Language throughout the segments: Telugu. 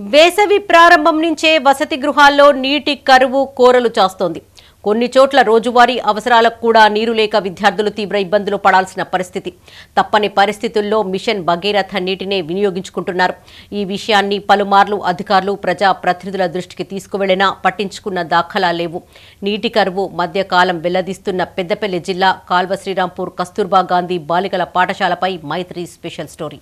వేసవి ప్రారంభం నుంచే వసతి గృహాల్లో నీటి కరువు కోరలు చాస్తోంది కొన్ని చోట్ల రోజువారీ అవసరాలకు కూడా నీరు లేక విద్యార్థులు తీవ్ర ఇబ్బందులు పడాల్సిన పరిస్థితి తప్పని పరిస్థితుల్లో మిషన్ భగీరథ నీటినే వినియోగించుకుంటున్నారు ఈ విషయాన్ని పలుమార్లు అధికారులు ప్రజా ప్రతినిధుల దృష్టికి తీసుకువెళ్లినా పట్టించుకున్న దాఖలా లేవు నీటి కరువు మధ్యకాలం వెల్లదీస్తున్న పెద్దపల్లి జిల్లా కాల్వ శ్రీరాంపూర్ కస్తూర్బా గాంధీ బాలికల పాఠశాలపై మైత్రి స్పెషల్ స్టోరీ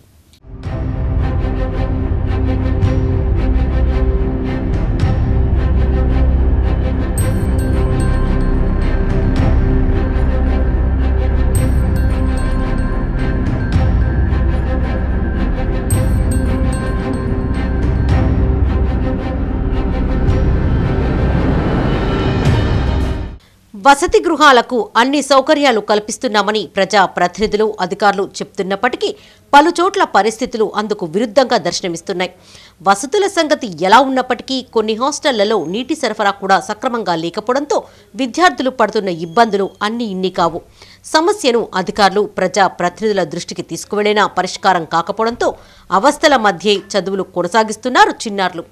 వసతి గృహాలకు అన్ని సౌకర్యాలు కల్పిస్తున్నామని ప్రజా ప్రతినిధులు అధికారులు చెప్తున్నప్పటికీ పలుచోట్ల పరిస్థితులు అందుకు విరుద్ధంగా దర్శనమిస్తున్నాయి వసతుల సంగతి ఎలా ఉన్నప్పటికీ కొన్ని హాస్టళ్లలో నీటి సరఫరా కూడా సక్రమంగా లేకపోవడంతో విద్యార్థులు పడుతున్న ఇబ్బందులు అన్ని ఇన్ని కావు సమస్యను అధికారులు ప్రజా ప్రతినిధుల దృష్టికి తీసుకువెళ్లినా పరిష్కారం కాకపోవడంతో అవస్థల మధ్యే చదువులు కొనసాగిస్తున్నారు చిన్నారులు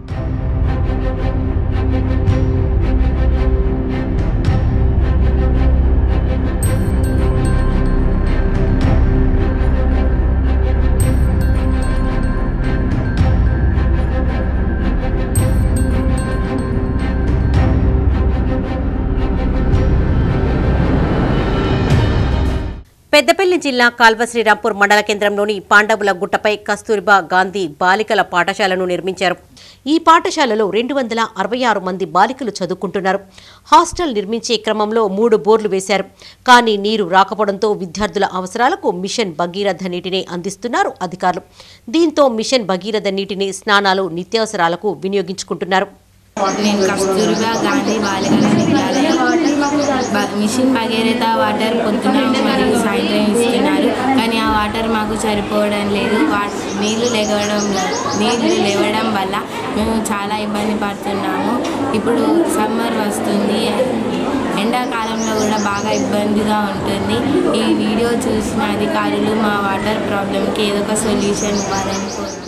పెద్దపల్లి జిల్లా కాల్వ శ్రీరాంపూర్ మండల కేంద్రంలోని పాండవుల గుట్టపై కస్తూరిబా గాంధీ బాలికల పాఠశాలను నిర్మించారు ఈ పాఠశాలలో రెండు వందల అరవై ఆరు మంది బాలికలు చదువుకుంటున్నారు హాస్టల్ నిర్మించే క్రమంలో మూడు బోర్లు వేశారు కానీ నీరు రాకపోవడంతో విద్యార్థుల అవసరాలకు మిషన్ భగీరథ నీటిని అందిస్తున్నారు అధికారులు దీంతో మిషన్ భగీరథ నీటిని స్నానాలు నిత్యావసరాలకు వినియోగించుకుంటున్నారు నేను కస్తూరిబా గాంధీ బాలికల విద్యాలయం బ- మిషన్ భగీరథ వాటర్ పొద్దున మరియు సాయంత్రం ఇస్తున్నారు కానీ ఆ వాటర్ మాకు సరిపోవడం లేదు వా నీళ్లు లేవడం నీళ్లు లేవడం వల్ల మేము చాలా ఇబ్బంది పడుతున్నాము ఇప్పుడు సమ్మర్ వస్తుంది ఎండాకాలంలో కూడా బాగా ఇబ్బందిగా ఉంటుంది ఈ వీడియో చూసిన అధికారులు మా వాటర్ ప్రాబ్లంకి ఏదో ఒక సొల్యూషన్ ఇవ్వాలని కోరుకుంటున్నాను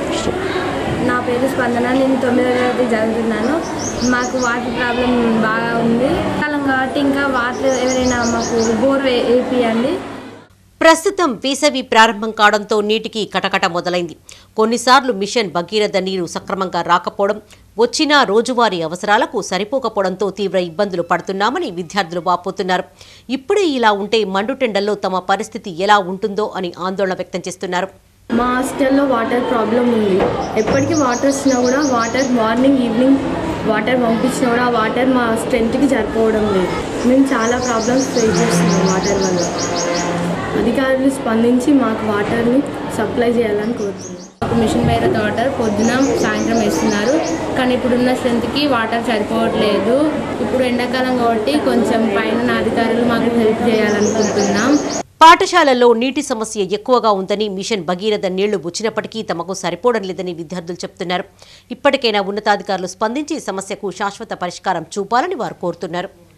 నా పేరు స్పందన నేను తొమ్మిదో తరగతి చదువుతున్నాను మాకు వాటర్ ప్రాబ్లం బాగా ఉంది కాలం కాబట్టి ఇంకా వాటర్ ఎవరైనా మాకు బోర్ వే- వేపియండి ప్రస్తుతం వేసవి ప్రారంభం కావడంతో నీటికి కటకట మొదలైంది కొన్నిసార్లు మిషన్ భగీరథ నీరు సక్రమంగా రాకపోవడం వచ్చినా రోజువారీ అవసరాలకు సరిపోకపోవడంతో తీవ్ర ఇబ్బందులు పడుతున్నామని విద్యార్థులు వాపోతున్నారు ఇప్పుడే ఇలా ఉంటే మండుటెండల్లో తమ పరిస్థితి ఎలా ఉంటుందో అని ఆందోళన వ్యక్తం చేస్తున్నారు మా హాస్టల్లో వాటర్ ప్రాబ్లం ఉంది ఎప్పటికీ వాటర్ వచ్చినా కూడా వాటర్ మార్నింగ్ ఈవినింగ్ వాటర్ పంపించినా కూడా ఆ వాటర్ మా స్ట్రెంత్కి సరిపోవడం లేదు మేము చాలా ప్రాబ్లమ్స్ ఫేస్ చేస్తున్నాం వాటర్ వల్ల అధికారులు స్పందించి మాకు వాటర్ని సప్లై చేయాలని కోరుతున్నాం ఒక మిషన్ భైరత్ వాటర్ పొద్దున సాయంత్రం వేస్తున్నారు కానీ ఇప్పుడున్న స్ట్రెంత్కి వాటర్ సరిపోవట్లేదు ఇప్పుడు ఎండాకాలం కాబట్టి కొంచెం పైన అధికారులు మాకు హెల్ప్ చేయాలనుకుంటున్నాం పాఠశాలల్లో నీటి సమస్య ఎక్కువగా ఉందని మిషన్ భగీరథ నీళ్లు వచ్చినప్పటికీ తమకు సరిపోవడం లేదని విద్యార్థులు చెప్తున్నారు ఇప్పటికైనా ఉన్నతాధికారులు స్పందించి సమస్యకు శాశ్వత పరిష్కారం చూపాలని వారు కోరుతున్నారు